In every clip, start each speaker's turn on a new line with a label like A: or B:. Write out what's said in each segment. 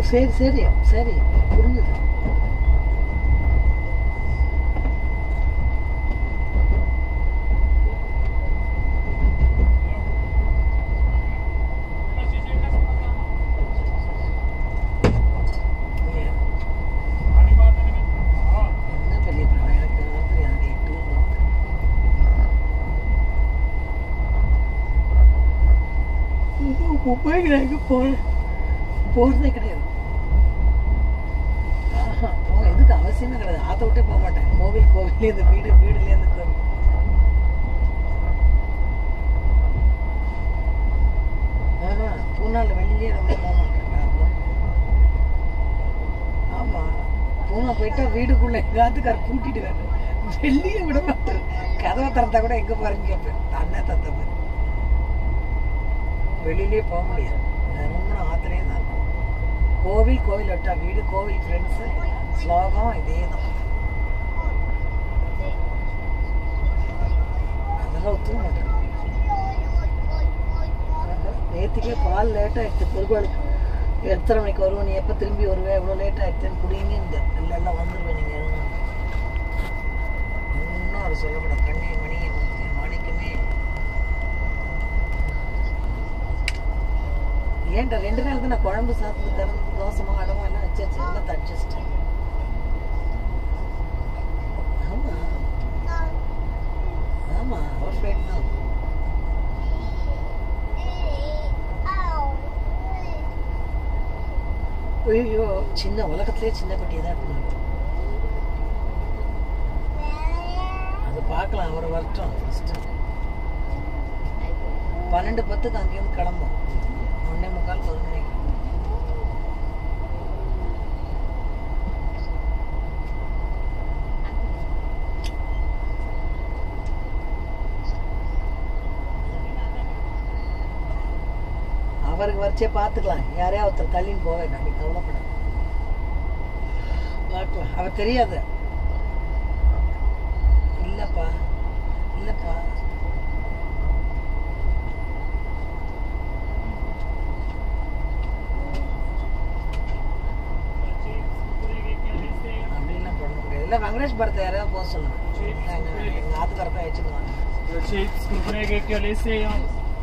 A: சரி சரி சரி புரிஞ்சுது ஏன்? என்ன பெரிய பிரச்சனை எனக்கு வந்து எனக்கு எட்டு ஊர் மும்பைக்கு நான் எங்கே போகிறேன் போகிறதே கிடையாது ஆஹா, போக எதுக்கு அவசியமே கிடையாது ஆற்ற விட்டே போக மாட்டேன் கோவில் கோவில்லேருந்து வீடு வீடுலேருந்து கோவில் ஆஹா, பூனால வெளியிலே ரொம்ப போக மாட்டேன் ஆமாம் பூனா போயிட்டா வீடுக்குள்ளே எல்லாத்துக்கார பூட்டிட்டு வெளியே விட மாட்டேன் கதவை திறந்தா கூட எங்கே பாருங்க கேட்பேன் தண்ணே தந்த மாதிரி வெளியிலே போக முடியாது ரொம்ப ஆற்றுலேயே தான் இருக்கும் கோவில் கோவில் விட்டா வீடு கோவில் ஃப்ரெண்ட்ஸு ஸ்லோகம் இதே தான் அதெல்லாம் ஒத்துக்க மாட்டேன் நேற்றுக்கே பால் லேட்டாக ஆகிடுச்சு பெருமாளுக்கு எத்தனை மணிக்கு வருவோம் நீ எப்போ திரும்பி வருவேன் எவ்வளோ லேட் ஆகிடுச்சுன்னு குடிங்க இந்த இல்லை எல்லாம் வந்துடுவேன் நீங்கள் இன்னும் அவர் சொல்லக்கூடாது கண்ணே மணி மாணிக்கமே ஏன்டா ரெண்டு நாள் தான் நான் குழம்பு சாப்பிட்டு திறந்து தோசமா அடமா எல்லாம் வச்சாச்சு எல்லாம் தடிச்சிச்சிட்டேன் ஆமா ஆமா அவர் ஃப்ரெண்ட் தான் ஐயோ சின்ன உலகத்திலே சின்ன பெட்டியை தான் எடுத்துனாங்க அது பார்க்கலாம் அவர் வரட்டும் ஃபஸ்ட்டு பன்னெண்டு பத்துக்கு அங்கேருந்து கிளம்பும் ஒன்னே முக்கால் பதினொன்று அவருக்கு வச்சே பார்த்துக்கலாம் யாரையா ஒருத்தர் தள்ளின்னு போக வேண்டாம் நீ கவலைப்பட பார்க்கலாம் அவர் தெரியாது இல்லைப்பா இல்லைப்பா அப்படின்லாம் பண்ண முடியாது இல்லை வெங்கடேஷ் பரத்தை யாரையாவது போக சொல்லுங்க எங்கள் எங்கள் ஆத்துக்காரப்பா வச்சுக்குவாங்க
B: चिप्स कुरकुरे के क्या ले से हम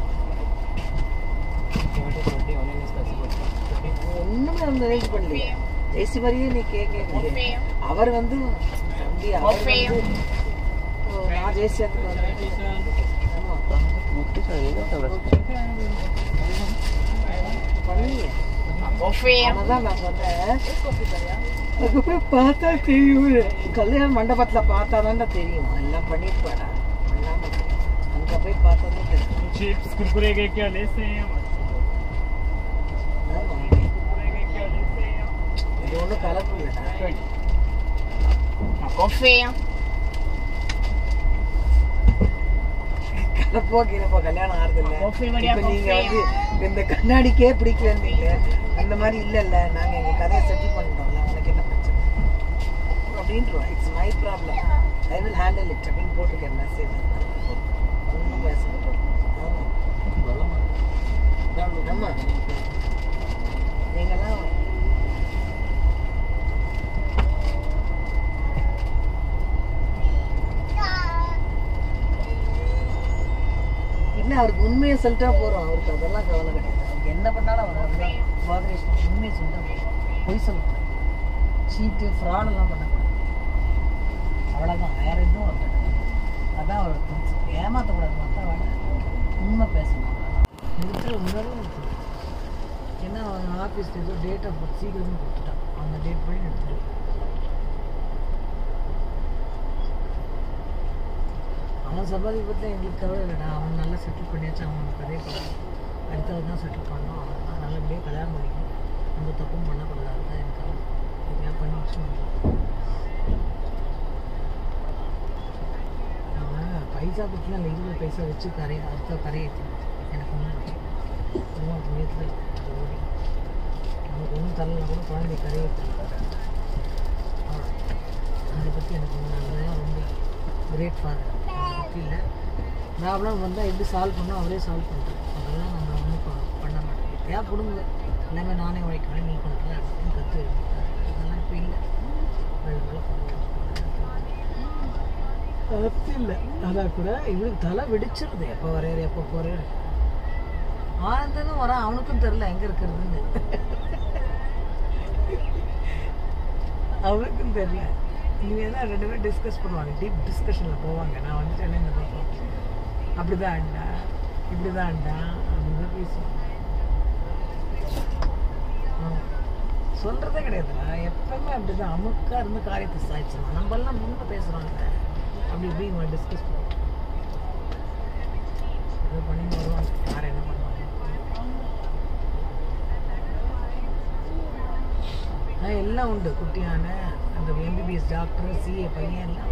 A: ஒண்ணுமே வந்து அரேஞ்ச் பண்ணலையே ஜெயசி மாதிரியே நீ கேட்க அவர் வந்து தம்பி அவர் வந்து ஓ, நான் ஜெயசியாத்துக்கு வந்தேன் ஆமா. பண்ணலையே அதனாலதான் நான் சொன்னேன் அங்க போய் பார்த்தா தெரியும் கல்யாண மண்டபத்துல பார்த்தாதான்டா தெரியும் எல்லாம் பண்ணிருப்பாடா பண்ணாம அங்க போய் பார்த்தா தான் தெரியும்
B: चिप्स कुरकुरे के क्या ले से हम
A: ஆமா.
B: कुरकुरे के क्या ले से हम
A: இது ஒன்றும் கலப்பு இல்லைடா கலப்போ கிளப்போ கல்யாணம் ஆறுது இல்ல
B: Coffee வழியா
A: இப்ப நீங்க
B: coffee.
A: வந்து இந்த கண்ணாடிக்கே பிடிக்கலன்னீங்க அந்த மாதிரி இல்ல இல்ல நாங்க எங்க கதையை செட்டில் பண்ணிட்டோம்ல உனக்கு என்ன பிரச்சனை அப்படின்றோம் it's my problem I will handle it அப்படின்னு போட்டிருக்கேன் மெசேஜ் ஒன்றும் பேச ஆமா ஆமா நீங்களாம் என்ன அவருக்கு உண்மையை சொல்லிட்டா போறோம் அவருக்கு அதெல்லாம் கவலை கிடையாது அவருக்கு என்ன பண்ணாலும் அவர் அதெல்லாம் கோஆபரேஷன் உண்மையை சொல்லிட்டா போதும் பொய் சொல்லக்கூடாது சீட்டு ஃப்ராடெல்லாம் பண்ணக்கூடாது அவ்வளோதான் வேற எதுவும் அவர் கிடையாது அதான் அவர் principle. ஏமாத்தக்கூடாது மற்ற வேலை உண்மை பேசணும் இருக்கிற உணர்வும் இருக்குது ஏன்னா அவன் ஆஃபீஸ்க்கு ஏதோ டேட் ஆஃப் பர்த் சீக்கிரமே கொடுத்துட்டான் அந்த டேட் படி எடுத்துட்டு அவன் சம்பாதி பற்றி எங்களுக்கு கவலை இல்லைடா அவன் நல்லா செட்டில் பண்ணியாச்சு அவன் கதையை பண்ணணும் அடுத்தது தான் செட்டில் பண்ணணும் அவன் தான் நல்லபடியாக கல்யாணம் பண்ணிக்கணும் எந்த தப்பும் பண்ணக்கூடாது அதுதான் எனக்கு கவலை எதையா பண்ணி வச்சு அவன் பைசா பற்றிலாம் இல்லை இருபது பைசா வச்சு கரையை அடுத்த கரையை எனக்கு ஒன்றும் ஒன்றும் புண்ணியத்தில் ஓடி நமக்கு ஒன்றும் தரலனா கூட குழந்தை கரையை அதை பற்றி எனக்கு ஒன்றும் நல்லதாக ரொம்ப கிரேட் ஃபாதர் அதை பற்றி இல்லை ப்ராப்ளம் வந்தால் எப்படி சால்வ் பண்ணோம் அவரே சால்வ் பண்ணுறாரு அதெல்லாம் நம்ம ஒன்றும் பண்ண மாட்டோம் எப்படியா கொடுங்க எல்லாமே நானே உழைக்கிறேன் நீ பண்ணுற அப்படின்னு கற்று அதெல்லாம் இப்போ இல்லை வெள்ள வெள்ள அது இல்லை அதான் கூட இவனுக்கு தலை வெடிச்சிருது எப்போ வரையற எப்போ போகிறேன் ஆனந்தனும் வரான் அவனுக்கும் தெரில எங்கே இருக்கிறதுன்னு அவனுக்கும் தெரியல இனிமேல் தான் ரெண்டு பேரும் டிஸ்கஸ் பண்ணுவாங்க டீப் டிஸ்கஷனில் போவாங்க நான் வந்துட்டேனே இந்த பக்கம் அப்படி தான் அண்டா இப்படி தான் அண்டா அப்படின்னு தான் பேசுவாங்க ஆமா. சொல்றதே கிடையாதுடா எப்பவுமே அப்படிதான் அமுக்கா இருந்து காரியத்தை சாய்ச்சிடலாம் நம்ம எல்லாம் முன்ன பேசுறாங்க அப்படி இப்படி இவங்க டிஸ்கஸ் பண்ணுவோம் இது பண்ணி வருவாங்க யார் என்ன பண்ணுவாங்க ஆ, எல்லாம் உண்டு குட்டியான அந்த எம்பிபிஎஸ் டாக்டர் சிஏ பையன் எல்லாம்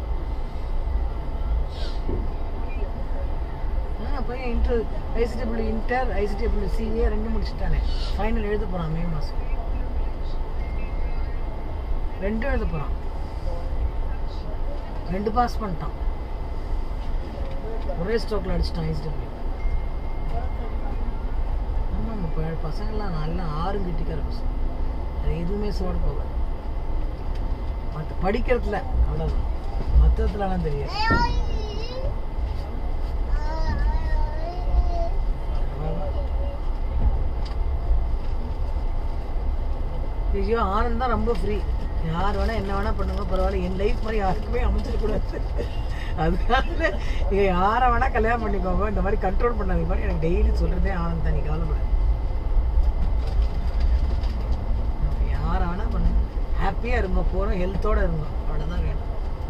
A: ஆ பையன் inter ICW inter ICW CA ரெண்டு முடிச்சுட்டானே ஃபைனல் எழுத போகிறான் மே மாதம் ரெண்டும் எழுத போகிறான் ரெண்டு பாஸ் பண்ணிட்டான் ஒரே ஸ்ட்ரோக்கில் அடிச்சிட்டான் ஐசிடபிள்யூ ஆமாம் இப்போ பசங்கள்லாம் நல்லா ஆறும் கிட்டிக்கிற பசங்க அது எதுவுமே சோட போகாது மற்ற படிக்கிறதுல அவ்வளோதான் மற்றதுலலாம் தெரியாது ஐயோ ஆனந்த் தான் ரொம்ப ஃப்ரீ யார் வேணா என்ன வேணா பண்ணுங்க பரவாயில்ல என் லைஃப் மாதிரி யாருக்குமே அமைச்சிடக்கூடாது அதனால நீங்க யாரை வேணா கல்யாணம் பண்ணிக்கோங்க இந்த மாதிரி கண்ட்ரோல் பண்ணாதீங்க மாதிரி எனக்கு டெய்லி சொல்றதே ஆனந்த் தான் நீ கவலைப்படாது யாரை வேணா பண்ணுங்க ஹாப்பியா இருங்க போறோம் ஹெல்த்தோட இருங்க அவ்வளவுதான் வேணும்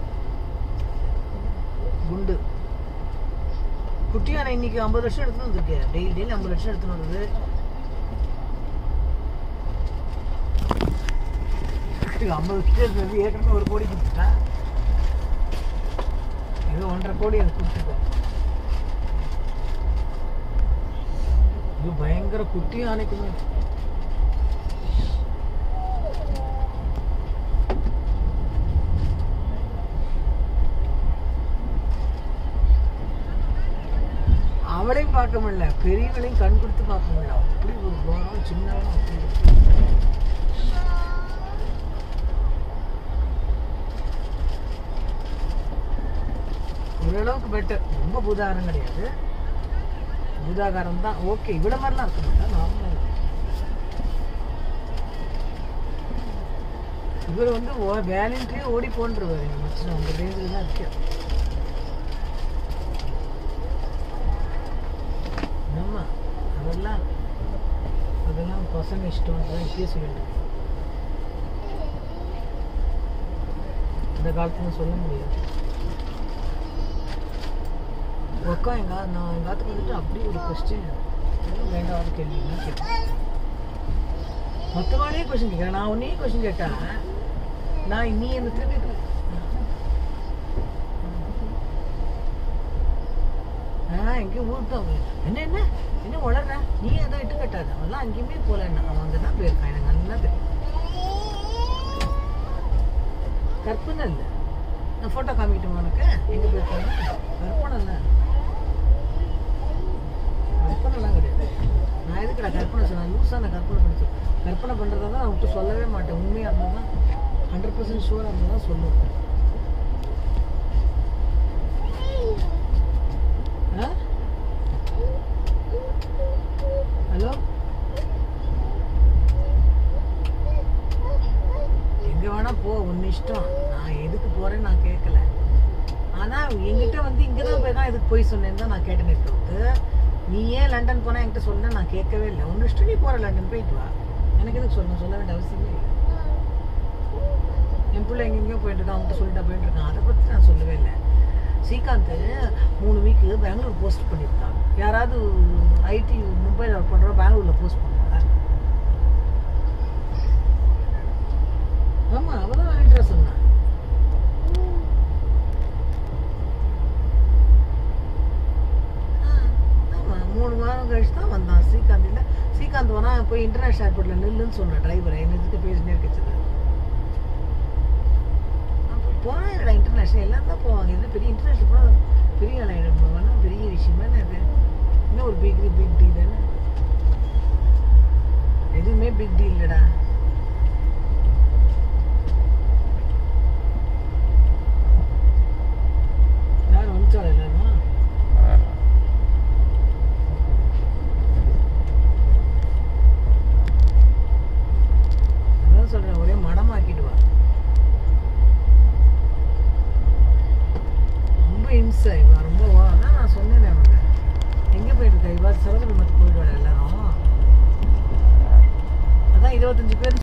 A: குண்டு குட்டியான இன்னைக்கு ஐம்பது வருஷம் எடுத்துன்னு வந்திருக்கு டெய்லி டெய்லி ஐம்பது வருஷம் எடுத்துன்னு வந்தது ஐம்பது வருஷம் இருந்தது ஏற்கனவே ஒரு கோடி கொடுத்துட்டேன் இது ஒன்றரை கோடி எனக்கு கொடுத்துட்டேன் இது பயங்கர குட்டி ஆனைக்குமே அவளையும் பார்க்க முடியல பெரியவளையும் கண் கொடுத்து பார்க்க முடியல அப்படி ஒரு கோரம் சின்னவனும் அப்படி இருக்கு. ஓரளவுக்கு பெட்டர் ரொம்ப பூதாகாரம் கிடையாது பூதாகாரம் தான் ஓகே இவ்வளோ மாதிரிலாம் இருக்க மாட்டா நார்மலாக இவர் வந்து வேலண்ட்ரியே ஓடி போன்றுவார் எங்கள் மச்சன் அந்த ரேஞ்சில் தான் இருக்கு ஆமா அதெல்லாம் அதெல்லாம் பசங்க இஷ்டம் அதெல்லாம் இப்பயே சொல்லிட்டு இந்த காலத்துல சொல்ல முடியாது ஒக்கா எங்க நான் எங்கள் ஆத்துக்கு வந்துட்டு அப்படி ஒரு கொஸ்டின் வேண்டாத கேள்விலாம் கேட்டேன் மொத்தமானே கொஸ்டின் கேட்குறேன் நான் உன்னே கொஸ்டின் கேட்டேன் நான் நீ என்ன திருப்பி ஆ எங்கேயும் ஊருக்கு தான் போய் என்ன என்ன என்ன வளர்ற நீ அதை இட்டு கட்டாத அவன்லாம் அங்கேயுமே போல என்ன அவன் அங்கே தான் போயிருக்கான் எனக்கு நல்லா தெரியும் கற்பனை இல்லை நான் ஃபோட்டோ காமிக்கிட்டோம் உனக்கு எங்கே போயிருக்காங்க கற்பனை இல்லை கற்பனைலாம் கிடையாது நான் எதுக்குடா கற்பனை சொன்னேன் லூஸாக நான் கற்பனை பண்ணி சொல்றேன். கற்பனை பண்ணுறதா தான் நான் விட்டு சொல்லவே மாட்டேன் உண்மையாக இருந்தால் தான் ஹண்ட்ரட் பர்சன்ட் ஷூராக இருந்தால் தான் சொல்லுவேன் ஆ ஹலோ எங்க வேணா போ உன் இஷ்டம் நான் எதுக்கு போறேன்னு நான் கேட்கல ஆனா என்கிட்ட வந்து இங்க தான் போய் தான் எதுக்கு போய் சொன்னேன்னு தான் நான் கேட்டேனே தவிர்த்து நீ ஏன் லண்டன் போனா என்கிட்ட சொன்ன நான் கேட்கவே இல்லை உன் இஷ்டம் நீ போற லண்டன் போயிட்டு வா எனக்கு எதுக்கு சொல்லணும் சொல்ல வேண்டிய அவசியமே இல்லை என் பிள்ளை எங்கெங்கேயோ போயிட்டு இருக்கான் அவன்கிட்ட சொல்லிட்டா போயிட்டு இருக்கான் அதை பத்தி நான் சொல்லவே இல்லை ஸ்ரீகாந்த் மூணு வீக்கு பெங்களூர் போஸ்ட் பண்ணியிருக்கான் யாராவது ஐடி மும்பையில் ஒர்க் பண்ணுறோம் பெங்களூரில் போஸ்ட் பண்ணுவாங்க ஆமாம் அவள் தான் வாங்கிட்டு சொன்னான் ஆமாம் மூணு வாரம் கழிச்சு தான் வந்தான் ஸ்ரீகாந்த் இல்லை ஸ்ரீகாந்த் வனா போய் இன்டர்நேஷனல் ஏர்போர்ட்டில் நில்லுன்னு சொன்னேன் டிரைவரை என்னதுக்கு பேசினே இருக்கச்சது போனாங்கடா இன்டர்நேஷனல் எல்லாம் தான் போவாங்க இது பெரிய இன்டர்நேஷனல் போனால் பெரிய ஆளாயிடும் போவானா பெரிய விஷயம் தானே அது இன்னும் ஒரு பிக் பிக் டீ தானே பிக் டீல்லடா யார் வந்துச்சாளா எல்லாரும் அதான் சொல்றேன் ஒரே மடமாக்கிடுவா ரொம்ப இம்சை இவா ரொம்ப வா அதான் நான் சொன்னேனே அவனுக்கு எங்கே போயிட்டு இருக்கா இவா சரோஜபுரத்துக்கு போயிடுவாள் எல்லாரும் அதான் இருபத்தஞ்சு பேர்